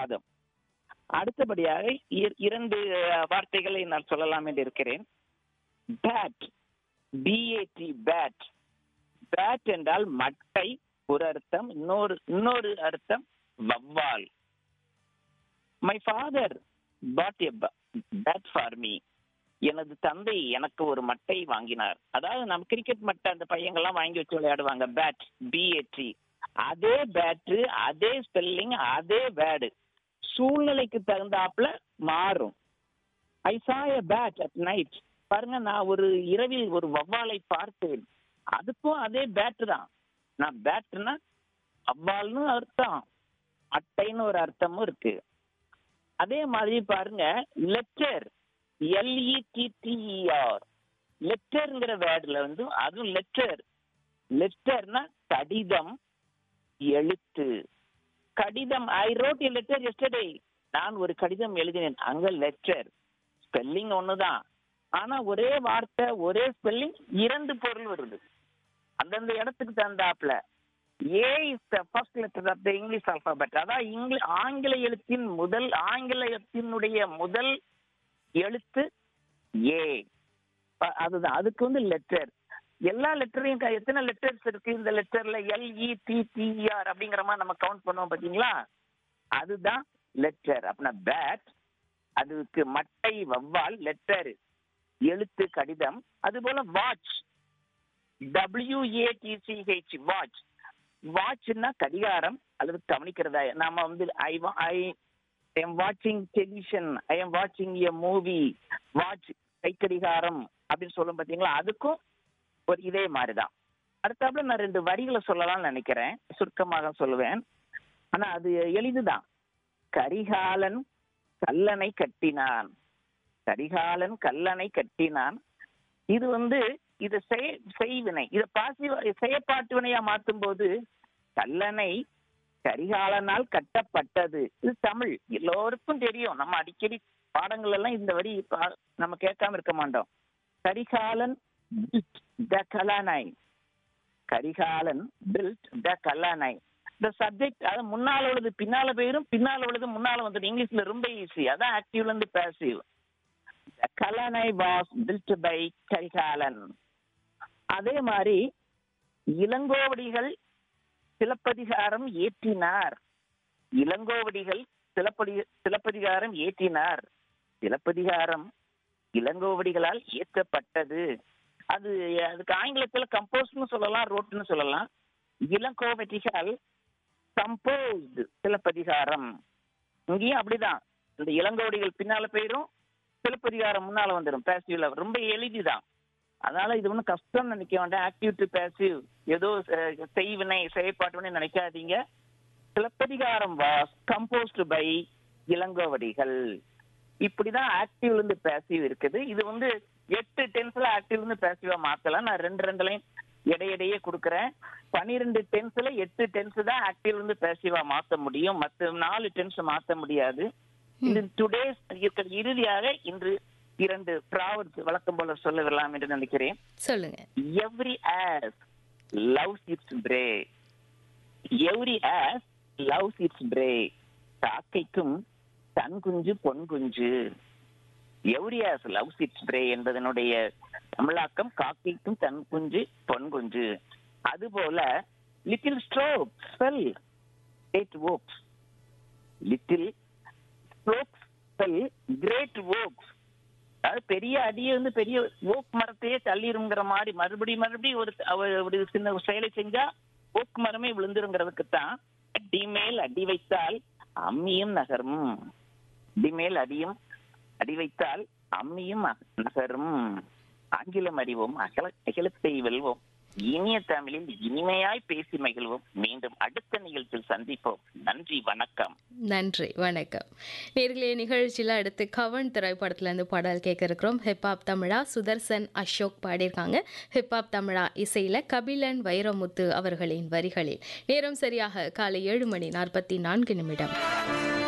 பாதம் அடுத்தபடியாக இர- இரண்டு அஹ், வார்த்தைகளை நான் சொல்லலாம் என்று இருக்கிறேன் பேட் பிஏடி பேட் பேட் என்றால் மட்டை ஒரு அர்த்தம் இன்னொரு இன்னொரு அர்த்தம் வவ்வால் my father bat a bat for me எனது தந்தை எனக்கு ஒரு மட்டை வாங்கினார் அதாவது நம்ம கிரிக்கெட் மட்டை அந்த பையங்கள்லாம் வாங்கி வச்சு விளையாடுவாங்க பேட் பிஏடி அதே பேட்டு அதே ஸ்பெல்லிங் அதே வேர்டு சூழ்நிலைக்கு தகுந்தாப்புல மாறும் ஐ சா எ பேட் அட் நைட் பாருங்க நான் ஒரு இரவில் ஒரு வவ்வாலை பார்த்தேன் அதுக்கும் அதே பேட்டு தான் நான் பேட்டுனா வவ்வால்னு அர்த்தம் அட்டைன்னு ஒரு அர்த்தமும் இருக்கு அதே மாதிரி பாருங்க லெட்டர் எல்இடிடிஆர் லெட்டர்ங்கிற வேர்டுல வந்து அதுவும் லெட்டர் லெட்டர்னா கடிதம் எழுத்து கடிதம் I wrote a letter yesterday நான் ஒரு கடிதம் எழுதினேன் அங்க லெட்டர் ஸ்பெல்லிங் ஒண்ணுதான் ஆனா ஒரே வார்த்தை ஒரே ஸ்பெல்லிங் இரண்டு பொருள் வருது அந்தந்த இடத்துக்கு தகுந்தாப்புல A is the first letter of the English alphabet அதான் இங்கிலி ஆங்கில எழுத்தின் முதல் ஆங்கிலத்தினுடைய முதல் எழுத்து ஏ அ- அதுதான் அதுக்கு வந்து லெட்டர் எல்லா லெட்டரையும் க- எத்தனை லெட்டர்ஸ் இருக்கு இந்த லெட்டர்ல எல்இ டி டிஆர் அப்படிங்கிற மாதிரி நம்ம கவுண்ட் பண்ணுவோம் பாத்தீங்களா அதுதான் லெட்டர் அப்படின்னா பேட் அதுக்கு மட்டை வவ்வால் லெட்டர் எழுத்து கடிதம் அதுபோல வாட்ச் டபிள்யூஏடிசிஹெச் வாட்ச் வாட்ச்னா கடிகாரம் அல்லது கவனிக்கிறதா நாம வந்து ஐ ஐ எம் வாட்சிங் டெலிவிஷன் ஐ எம் வாட்சிங் எ மூவி வாட்ச் கைக்கடிகாரம் அப்படின்னு சொல்லும் பார்த்தீங்களா அதுக்கும் ஒரு இதே மாதிரிதான் அடுத்தாப்புல நான் ரெண்டு வரிகளை சொல்லலாம்னு நினைக்கிறேன் சுருக்கமாக சொல்லுவேன் ஆனா அது எளிதுதான் கரிகாலன் கல்லணை கட்டினான் கரிகாலன் கல்லணை கட்டினான் இது வந்து இது செய செய்வினை இதை பாசி செயற்பாட்டு வினையா மாற்றும் போது கல்லணை கரிகாலனால் கட்டப்பட்டது இது தமிழ் எல்லோருக்கும் தெரியும் நம்ம அடிக்கடி பாடங்கள் எல்லாம் இந்த வரி பா- நம்ம கேட்காம இருக்க மாட்டோம் Karikalan built the Kallanai Karikalan build the Kallanai இந்த சப்ஜெக்ட் அது முன்னால உள்ளது பின்னால போயிரும் பின்னால உள்ளது முன்னால வந்துடும் இங்கிலீஷ்ல ரொம்ப ஈஸி அதான் ஆக்டிவ்ல இருந்து passive the Kallanai was built by Karikalan அதே மாதிரி இளங்கோவடிகள் சிலப்பதிகாரம் ஏற்றினார் இளங்கோவடிகள் சிலப்பதி சிலப்பதிகாரம் ஏற்றினார் சிலப்பதிகாரம் இளங்கோவடிகளால் இயற்றப்பட்டது அது அதுக்கு ஆங்கிலத்துல கம்போஸ்ட்னு சொல்லலாம் ரோட்னு சொல்லலாம் இளங்கோவடிகள் கம்போஸ்டு சிலப்பதிகாரம் இங்கேயும் அப்படிதான் இந்த இளங்கோவடிகள் பின்னால போயிரும் சிலப்பதிகாரம் முன்னால வந்துடும் பேசிவ்ல ரொம்ப எளிதுதான் அதனால இது ஒன்றும் கஷ்டம் நினைக்க வேண்டாம் ஆக்டிவ் டு பேசிவ் ஏதோ அஹ், செய்வினை செயற்பாட்டுவினை நினைக்காதீங்க Silappatikaram was composed by Ilango Adigal இப்படிதான் ஆக்டிவ்ல இருந்து பேசிவ் இருக்குது இது வந்து எட்டு டென்ஸ்ல ஆக்டிவ்ல இருந்து பேசிவா மாத்தலாம் நான் ரெண்டு ரெண்டுலையும் இடையிடையே கொடுக்குறேன் பன்னிரெண்டு டென்ஸ்ல எட்டு டென்ஸ் தான் ஆக்டிவ்ல இருந்து பேசிவா மாத்த முடியும் மத்த நாலு டென்ஸ் மாத்த முடியாது இது டுடேஸ் இருக்கிற இறுதியாக இன்று இரண்டு ப்ராவர்ஸ் வழக்கம் போல சொல்ல வரலாம் என்று நினைக்கிறேன் சொல்லுங்க every ass loves its bray every ass loves its bray காக்கைக்கும் தன் குஞ்சு பொன் குஞ்சு every ass loves its bray என்பதனுடைய தமிழாக்கம் காக்கைக்கும் தன் குஞ்சு பொன் குஞ்சு அதுபோல little strokes spell great oaks little strokes spell great oaks அதாவது பெரிய அடியை வந்து பெரிய ஓக் மரத்தையே தள்ளிருங்கிற மாதிரி மறுபடியும் மறுபடியும் ஒரு அவ- ஒரு சின்ன ஒரு செயலை செஞ்சா ஓக் மரமே விழுந்துருங்கிறதுக்கு தான் அடி மேல் அடி வைத்தால் அம்மியும் நகரும் அடி மேல் அடியும் அடி வைத்தால் அம்மியும் அக- நகரும் ஆங்கிலம் அறிவோம் அகல அகிலத்தை வெல்வோம் இனிய தமிழில் இனிமையாய் பேசி மகிழ்வோம் மீண்டும் அடுத்த நிகழ்ச்சியில் சந்திப்போம் நன்றி வணக்கம் நன்றி வணக்கம் நேர்களே நிகழ்ச்சியில் அடுத்து கவன் திரைப்படத்துல இருந்து பாடல் கேட்க இருக்கிறோம் ஹிப்ஹாப் தமிழா சுதர்சன் அசோக் பாடியிருக்காங்க ஹிப்ஹாப் தமிழா இசையில கபிலன் வைரமுத்து அவர்களின் வரிகளில் நேரம் சரியாக காலை ஏழு மணி நாற்பத்தி நான்கு நிமிடம்